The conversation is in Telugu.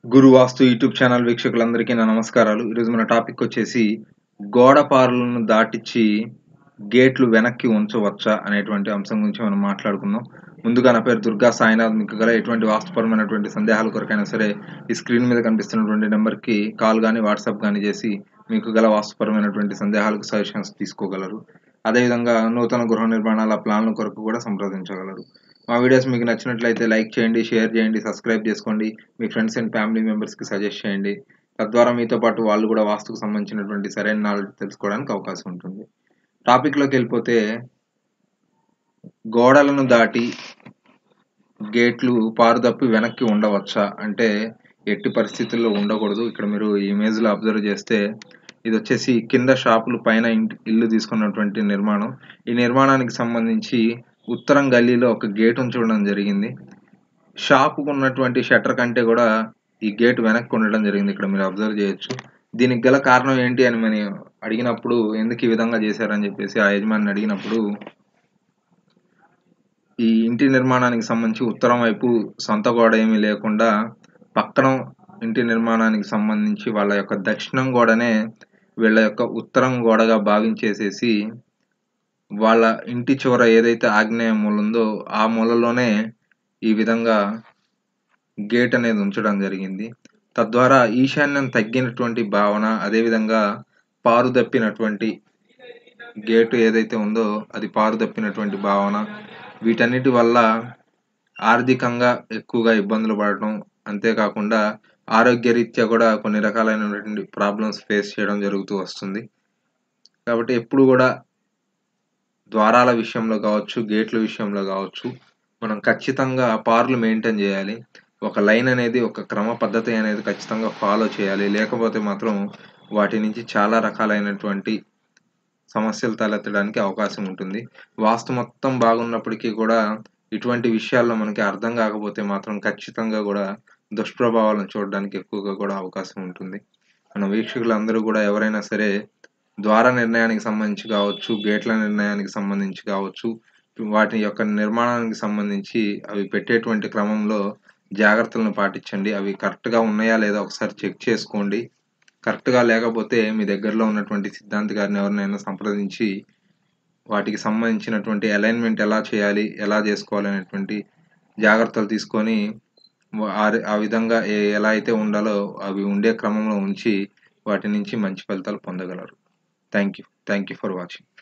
గురు వాస్తు యూట్యూబ్ ఛానల్ వీక్షకులందరికీ నా నమస్కారాలు ఈరోజు మన టాపిక్ వచ్చేసి గోడ పారులను దాటించి గేట్లు వెనక్కి ఉంచవచ్చా అనేటువంటి అంశం గురించి మనం మాట్లాడుకుందాం ముందుగా నా పేరు దుర్గా సాయినాథ్ మీకు గల ఎటువంటి వాస్తుపరమైనటువంటి సందేహాల కొరకైనా సరే ఈ స్క్రీన్ మీద కనిపిస్తున్నటువంటి నెంబర్కి కాల్ కానీ వాట్సాప్ కానీ చేసి మీకు గల వాస్తుపరమైనటువంటి సందేహాలకు సజెషన్స్ తీసుకోగలరు అదేవిధంగా నూతన గృహ నిర్మాణాల ప్లాన్ల కొరకు కూడా సంప్రదించగలరు మా వీడియోస్ మీకు నచ్చినట్లయితే లైక్ చేయండి షేర్ చేయండి సబ్స్క్రైబ్ చేసుకోండి మీ ఫ్రెండ్స్ అండ్ ఫ్యామిలీ మెంబర్స్కి సజెస్ట్ చేయండి తద్వారా మీతో పాటు వాళ్ళు కూడా వాస్తుకు సంబంధించినటువంటి సరైన నాలెడ్జ్ తెలుసుకోవడానికి అవకాశం ఉంటుంది టాపిక్లోకి వెళ్ళిపోతే గోడలను దాటి గేట్లు పారుదప్పి వెనక్కి ఉండవచ్చా అంటే ఎట్టి పరిస్థితుల్లో ఉండకూడదు ఇక్కడ మీరు ఈ ఇమేజ్లో అబ్జర్వ్ చేస్తే ఇది వచ్చేసి కింద షాపులు పైన ఇంటి ఇల్లు తీసుకున్నటువంటి నిర్మాణం ఈ నిర్మాణానికి సంబంధించి ఉత్తరం గల్లీలో ఒక గేట్ ఉంచడం జరిగింది షాపుకు ఉన్నటువంటి షట్టర్ కంటే కూడా ఈ గేట్ వెనక్కి ఉండడం జరిగింది ఇక్కడ మీరు అబ్జర్వ్ చేయొచ్చు దీనికి గల కారణం ఏంటి అని మనం అడిగినప్పుడు ఎందుకు ఈ విధంగా చేశారని చెప్పేసి ఆ యజమాని అడిగినప్పుడు ఈ ఇంటి నిర్మాణానికి సంబంధించి ఉత్తరం వైపు సొంత గోడ ఏమీ లేకుండా పక్కన ఇంటి నిర్మాణానికి సంబంధించి వాళ్ళ యొక్క దక్షిణం గోడనే వీళ్ళ యొక్క ఉత్తరం గోడగా భావించేసేసి వాళ్ళ ఇంటి చివర ఏదైతే ఆగ్నేయ మూల ఉందో ఆ మూలలోనే ఈ విధంగా గేట్ అనేది ఉంచడం జరిగింది తద్వారా ఈశాన్యం తగ్గినటువంటి భావన అదేవిధంగా పారుదప్పినటువంటి గేటు ఏదైతే ఉందో అది పారుదప్పినటువంటి భావన వీటన్నిటి వల్ల ఆర్థికంగా ఎక్కువగా ఇబ్బందులు పడటం అంతేకాకుండా ఆరోగ్యరీత్యా కూడా కొన్ని రకాలైనటువంటి ప్రాబ్లమ్స్ ఫేస్ చేయడం జరుగుతూ వస్తుంది కాబట్టి ఎప్పుడు కూడా ద్వారాల విషయంలో కావచ్చు గేట్ల విషయంలో కావచ్చు మనం ఖచ్చితంగా పార్లు మెయింటైన్ చేయాలి ఒక లైన్ అనేది ఒక క్రమ పద్ధతి అనేది ఖచ్చితంగా ఫాలో చేయాలి లేకపోతే మాత్రం వాటి నుంచి చాలా రకాలైనటువంటి సమస్యలు తలెత్తడానికి అవకాశం ఉంటుంది వాస్తు మొత్తం బాగున్నప్పటికీ కూడా ఇటువంటి విషయాల్లో మనకి అర్థం కాకపోతే మాత్రం ఖచ్చితంగా కూడా దుష్ప్రభావాలను చూడడానికి ఎక్కువగా కూడా అవకాశం ఉంటుంది మన వీక్షకులందరూ కూడా ఎవరైనా సరే ద్వార నిర్ణయానికి సంబంధించి కావచ్చు గేట్ల నిర్ణయానికి సంబంధించి కావచ్చు వాటి యొక్క నిర్మాణానికి సంబంధించి అవి పెట్టేటువంటి క్రమంలో జాగ్రత్తలను పాటించండి అవి కరెక్ట్గా ఉన్నాయా లేదా ఒకసారి చెక్ చేసుకోండి కరెక్ట్గా లేకపోతే మీ దగ్గరలో ఉన్నటువంటి సిద్ధాంతి గారిని ఎవరినైనా సంప్రదించి వాటికి సంబంధించినటువంటి అలైన్మెంట్ ఎలా చేయాలి ఎలా చేసుకోవాలి అనేటువంటి జాగ్రత్తలు తీసుకొని ఆ విధంగా ఎలా అయితే ఉండాలో అవి ఉండే క్రమంలో ఉంచి వాటి నుంచి మంచి ఫలితాలు పొందగలరు thank you thank you for watching